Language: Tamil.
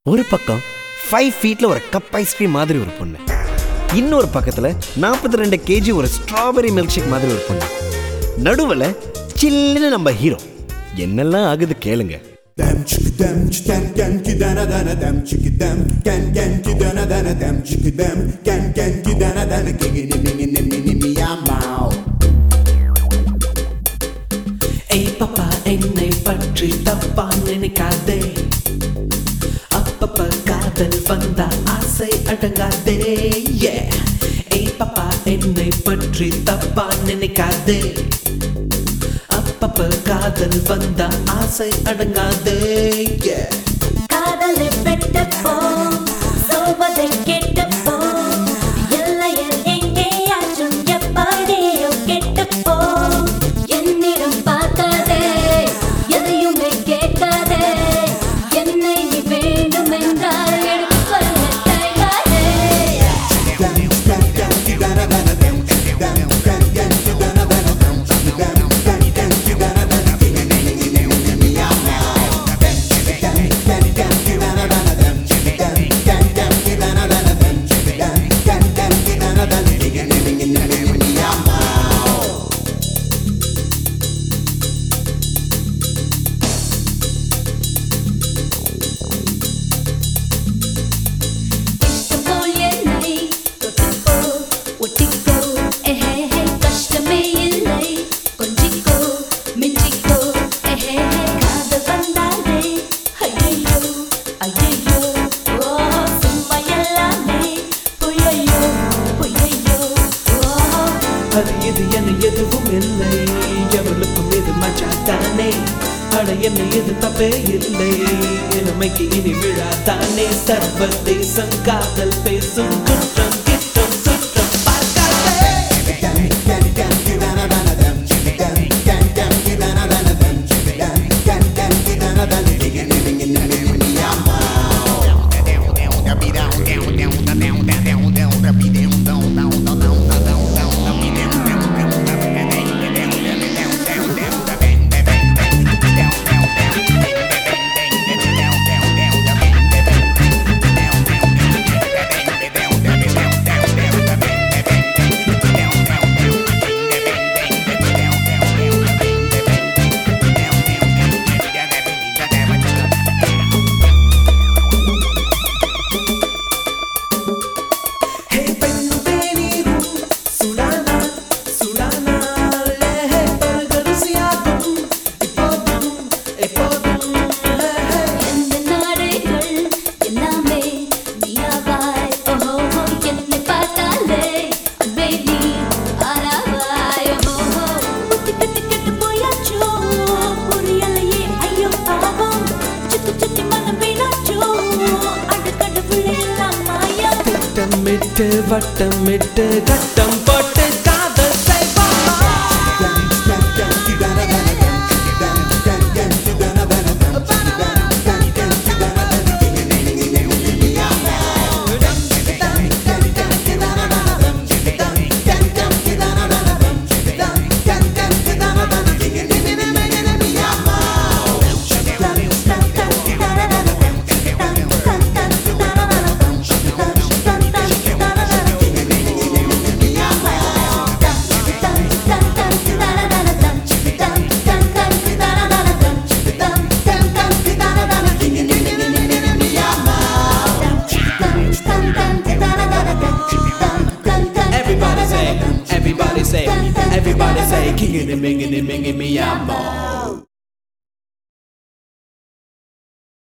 ஒரு பக்கம் ஃபைவ் ஃபீட்டில் ஒரு கப் ஐஸ்கிரீம் மாதிரி ஒரு பொண்ணு இன்னொரு பக்கத்தில் நாற்பத்தி ரெண்டு கேஜி ஒரு ஸ்ட்ராபெரி மில்க் ஷேக் மாதிரி ஒரு பொண்ணு நடுவில் சில்லுன்னு நம்ம ஹீரோ என்னெல்லாம் ஆகுது கேளுங்க Dem chiki dem chicken gen ki dana dana dem chiki dem gen gen ki dana dana dem chiki dem gen gen ki dana dana kigi ni ni ni ni ni ni ya mau ஏய் பாப்பா என்னை பற்றி தப்பா நினைக்காதே அப்பப்ப காதல் வந்தா ஆசை அடங்காதே yeah. ஏய் பாப்பா என்னை பற்றி தப்பா நினைக்காதே அப்பப்ப காதல் வந்தா ஆசை அடங்காதே yeah. காதலை வெட்டப்போ சோபதை கெட்டப்போ எல்லையில் எங்கேயாச்சும் எப்படியோ கெட்டப்போ என்னிடம் பார்க்காதே எதையுமே கேட்காதே என்னை நீ வேண்டும் என்றால் எடுத்துக்கொள்ள தயாரே dem gen gen ki dana dana dem chiki dem gen gen ki dana dana dem chiki dem gen gen ki dana dana kigi ni ni ni ni ni ni ya mau dem chiki dem gen gen ki dana dana dem chiki dem gen gen ki dana dana dem chiki dem gen gen ki dana dana kigi ni ni ni ni ni ni ya mau இஷ்டப்போல் என்னை தொட்டுக்கோ, ஒட்டிக்கோ, எஹேஹே, கஷ்டமே இல்லை. கொஞ்சிக்கோ, மிஞ்சிக்கோ, எஹேஹே, காதல் வந்தாலே, ஐயையோ, ஐயையோ, ஓ, சும்மா எல்லாமே, பொய்யையோ, பொய்யையோ, ஓ. அது இது என எதுவும் இல்லை எவளுக்கும் இது மச்சாத்தானே அட என்ன இது தப்பே இல்லை இளமைக்கு இனி விழாதானே சர்வதேசம் காதல் பேசும் குற்றம் கிட்டம் சுற்றம் பார்க்காதே Dem gen gen ki dana dana dem chiki dem gen gen ki dana dana dem chiki dem gen gen ki dana dana kigi ni ni ni ni ni ni ya mau ஹே பெண்ணு தேநீரும் சுடானா சுடானா லே பருகருசியாகும் இப்போதும் எப்போதும் ஹே, ஹே. எந்த நாடுகள் எல்லாமே நீயாவாய் ஓஹோ என்னை பார்த்தாலே அன்பே நீ ஆராவாய் ஓஹோ புத்தி கட்டு கெட்டு போயாச்சோ புரியலையே ஐயோ பாவம் சுத்தி சுத்தி மனம் வீணாச்சோ அடுக்கடவுளே எல்லாம் மாயா திட்டமிட்டு வட்டமிட்டு கட்டம் போட்டு காதல் செய்வோமா Dem gen gen ki dana dana dem chiki dem gen gen ki dana dana dem chiki dem gen gen ki dana dana kigi ni ni ni ni ni ni ya mau dem gen gen ki dana dana dem chiki dem gen gen ki dana dana dem chiki dem gen gen ki dana dana kigi ni ni ni ni ni ni ni ya mau Everybody say, everybody say, everybody say, king it, minging it, minging me, I'm